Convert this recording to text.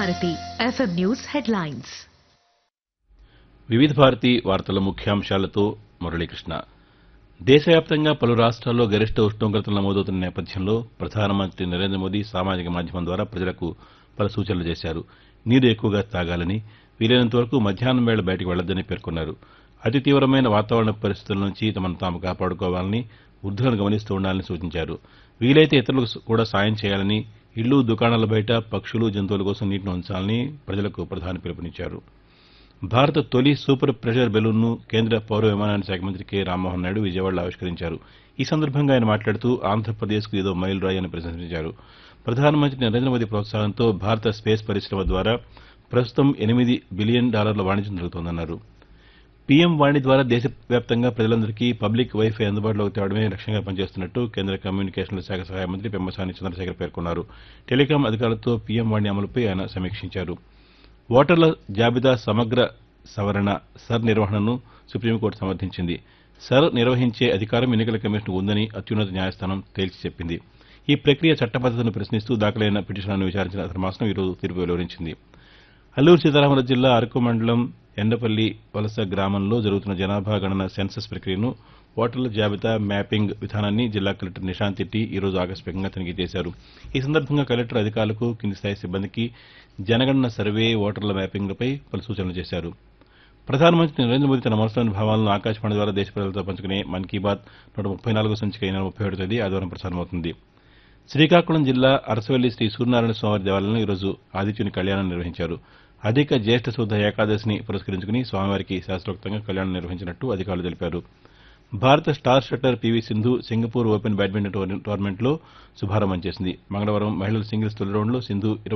Bharati FM news headlines వివిధ భారతి వార్తల ముఖ్యాంశాలతో మురళీకృష్ణ దేశవ్యాప్తంగా పలు రాష్ట్రాల్లో గరిష్ట ఉష్ణోగ్రతలు నమోదవుతున్న నేపథ్యంలో ప్రధానమంత్రి నరేంద్ర మోదీ సామాజిక మాధ్యమం ద్వారా ప్రజలకు పలు సూచనలు చేశారు నీరు ఎక్కువగా తాగాలని వీలైనంత వరకు మధ్యాహ్నం వేళ బయటకు వెళ్లొద్దని పేర్కొన్నారు అతి తీవ్రమైన వాతావరణ పరిస్థితుల నుంచి తమను తాము కాపాడుకోవాలని వృద్ధులను గమనిస్తూ ఉండాలని సూచించారు వీలైతే ఇతరులకు కూడా సాయం చేయాలని ఇళ్లు దుకాణాల బయట పక్షులు జంతువుల కోసం నీటిని ఉంచాలని ప్రజలకు ప్రధాని పిలుపునిచ్చారు భారత తొలి సూపర్ ప్రెషర్ బెలూన్ను కేంద్ర పౌర విమానయాన శాఖ మంత్రి కె రామ్మోహన్ నాయుడు విజయవాడలో ఆవిష్కరించారు ఈ సందర్భంగా ఆయన మాట్లాడుతూ ఆంధ్రప్రదేశ్కు ఏదో మైలు రాయి అని ప్రశంసించారు ప్రధానమంత్రి నరేంద్ర మోదీ ప్రోత్సాహంతో భారత స్పేస్ పరిశ్రమ ద్వారా ప్రస్తుతం ఎనిమిది బిలియన్ డాలర్ల వాణిజ్యం జరుగుతోందన్నారు పీఎం వాణి ద్వారా దేశవ్యాప్తంగా ప్రజలందరికీ పబ్లిక్ వైఫై అందుబాటులోకి తేవడమే లక్ష్యంగా పనిచేస్తున్నట్టు కేంద్ర కమ్యూనికేషన్ల శాఖ సహాయ మంత్రి పెమ్మసాని చంద్రశేఖర్ పేర్కొన్నారు టెలికాం అధికారులతో పీఎం వాణి అమలుపై ఆయన సమీక్షించారు ఓటర్ల జాబితా సమగ్ర సవరణ సర్ నిర్వహణను సుప్రీంకోర్టు సమర్థించింది సర్ నిర్వహించే అధికారం ఎన్నికల కమిషన్కు ఉందని అత్యున్నత న్యాయస్థానం తేల్చి చెప్పింది ఈ ప్రక్రియ చట్టబద్దతను ప్రశ్నిస్తూ దాఖలైన పిటిషన్లను విచారించిన ధర్మాసనం ఈరోజు తీర్పు వెలువరించింది అల్లూరు సీతారామరాజు జిల్లా అరకు మండలం ఎండపల్లి వలస గ్రామంలో జరుగుతున్న జనాభా గణన సెన్సస్ ప్రక్రియను ఓటర్ల జాబితా మ్యాపింగ్ విధానాన్ని జిల్లా కలెక్టర్ నిశాంత్ రెడ్డి ఈ రోజు ఆకస్మికంగా తనిఖీ చేశారు ఈ సందర్భంగా కలెక్టర్ అధికారులకు కింది స్థాయి సిబ్బందికి జనగణన సర్వే ఓటర్ల మ్యాపింగ్లపై పలు సూచనలు చేశారు ప్రధానమంత్రి నరేంద్ర మోదీ తన మనసులోని భావాలను ఆకాశవాణి ద్వారా దేశ ప్రజలతో పంచుకునే మన్ కీ బాత్ నూట ముప్పై నాలుగో సంచిక ఈ నెల ముప్పై ఏడు తేదీ ఆదివారం ప్రసారమవుతుంది శ్రీకాకుళం జిల్లా అరసవల్లి శ్రీ సూర్యనారాయణ స్వామివారి దేవాలయంలో ఈరోజు ఆదిత్యుని కళ్యాణం నిర్వహించారు అధిక జ్యేష్ఠ శుద్ధ ఏకాదశిని పురస్కరించుకుని స్వామివారికి శాస్త్రోక్తంగా కళ్యాణం నిర్వహించినట్టు అధికారులు తెలిపారు భారత star shuttler P V Sindhu Singapore open badminton టోర్నమెంట్లో శుభారంభం చేసింది మంగళవారం మహిళల సింగిల్స్ తొలి రౌండ్లో సింధు